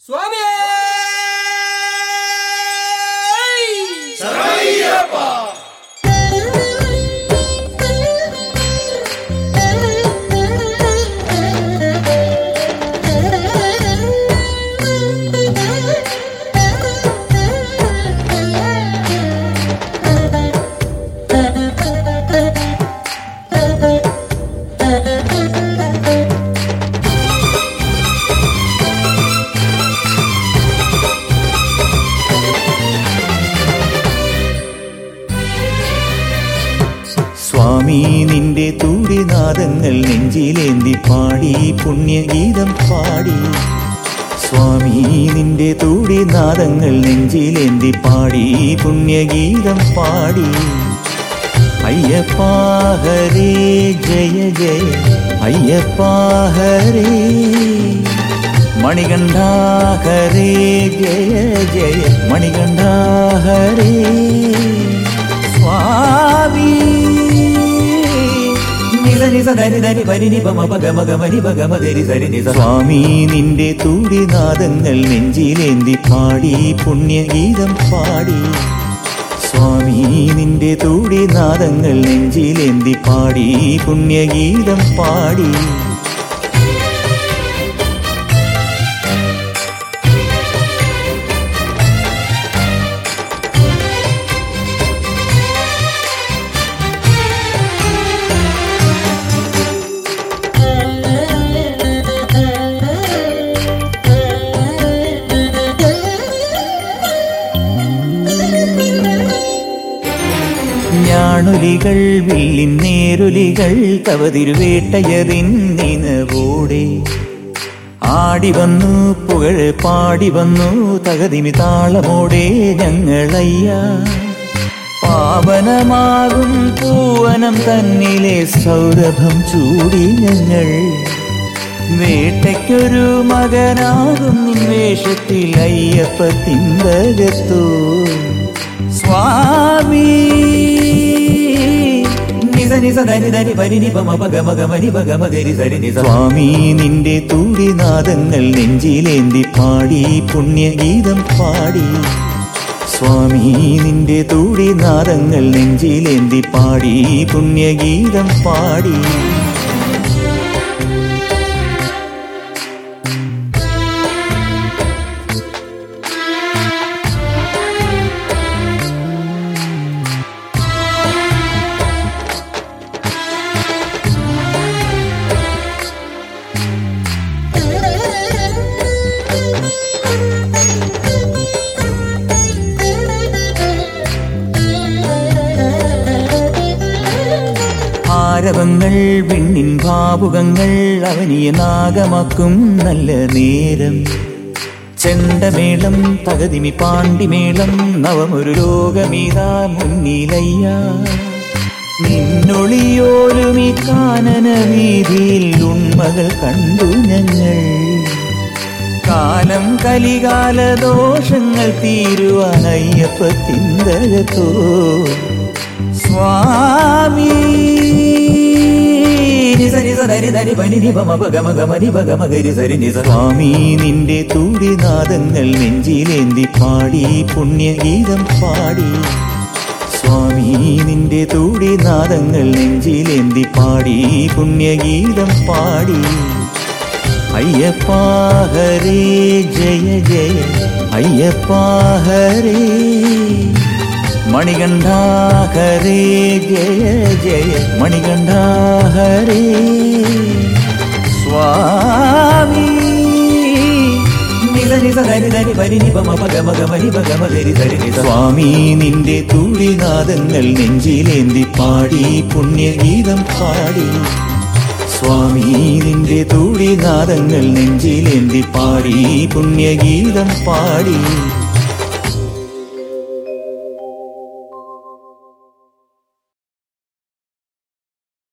സ്വാമി സ്വാമി നിന്റെ തൂടിനാദങ്ങൾ നെഞ്ചിലേന്തി പാടി പുണ്യഗീതം പാടി സ്വാമി നിന്റെ തൂടിനാദങ്ങൾ നെഞ്ചിലേന്തി പാടി പുണ്യഗീതം പാടി അയ്യപ്പാ ഹരേ ജയ ജയ അയ്യപ്പാ ഹരേ മണികണ്ഠാ ഹരേ ജയ ജയ മണികണ്ഠാ ഹരേ സ്വാമി നിസ നിസ ധരി ധരി പരി നിപ മപ ഗമ ഗമ നിപ ഗമ ധരി ധരി നിസ സ്വാമി നിന്റെ തൂടിനാദങ്ങൾ നെഞ്ചിലേന്തി പാടി പുണ്യഗീതം പാടി സ്വാമി നിന്റെ തൂടിനാദങ്ങൾ നെഞ്ചിലേന്തി പാടി പുണ്യഗീതം പാടി ഞാണുലികൾ വില്ലിൻ നേരുലികൾ തവതിരുവേട്ടയറിൻ നിനവോടെ ആടി വന്നു പുകഴ് പാടി വന്നു തകതിമി താളമോടെ ഞങ്ങളയ്യ പാവനമാകും പൂവനം തന്നിലെ സൗരഭം ചൂടി ഞങ്ങൾ വേട്ടയ്ക്കൊരു മകനാകും നിൻവേഷത്തിൽ അയ്യപ്പ തിന്തകത്തോ സ്വാമി നിസ നിസ ധനി ധനി പരി നിപ മപ ഗമ ഗമ നിപ ഗമ ധരി ധരി നിസ സ്വാമി നിന്റെ തൂടിനാദങ്ങൾ നെഞ്ചിലേന്തി പാടി പുണ്യഗീതം പാടി സ്വാമി നിന്റെ തൂടിനാദങ്ങൾ നെഞ്ചിലേന്തി പാടി പുണ്യഗീതം പാടി ആരവങ്ങൾ വിണ്ണിൻ ഭാവുകങ്ങൾ അവനിയ നാഗമാക്കും നല്ല നേരം ചെണ്ടമേളം തകതിമി പാണ്ടിമേളം നവമൊരു ലോകമീതാ മുന്നിലയ്യ നിന്നൊളിയോലുമി കാനന വീതിയിൽ ഉണ്മകൾ കണ്ടു ഞങ്ങൾ കാലം കലികാല ദോഷങ്ങൾ തീരുവാൻ അയ്യപ്പ തിന്തകത്തോ സ്വാമി നിസ നിസ ധരി ധരി പനി നിപ മപ ഗമ ഗമ നിപ ഗമ ഗരി സരി നിസ സ്വാമി നിന്റെ തൂടിനാദങ്ങൾ നെഞ്ചിലേന്തി പാടി പുണ്യഗീതം പാടി സ്വാമി നിന്റെ തൂടിനാദങ്ങൾ നെഞ്ചിലേന്തി പാടി പുണ്യഗീതം പാടി അയ്യപ്പാ ഹരേ ജയ ജയ അയ്യപ്പാ ഹരേ മണികണ്ഠാ ഹരേ ജയ ജയ മണികണ്ഠാ ഹരേ സ്വാമി നിസ നിസ ധരി ധരി പരി നിപ മപ ഗമ ഗമ നിപ ഗമ ധരി ധരി നിസ സ്വാമി നിന്റെ തൂടിനാദങ്ങൾ നെഞ്ചിലേന്തി പാടി പുണ്യഗീതം പാടി സ്വാമി നിന്റെ തൂടിനാദങ്ങൾ നെഞ്ചിലേന്തി പാടി പുണ്യഗീതം പാടി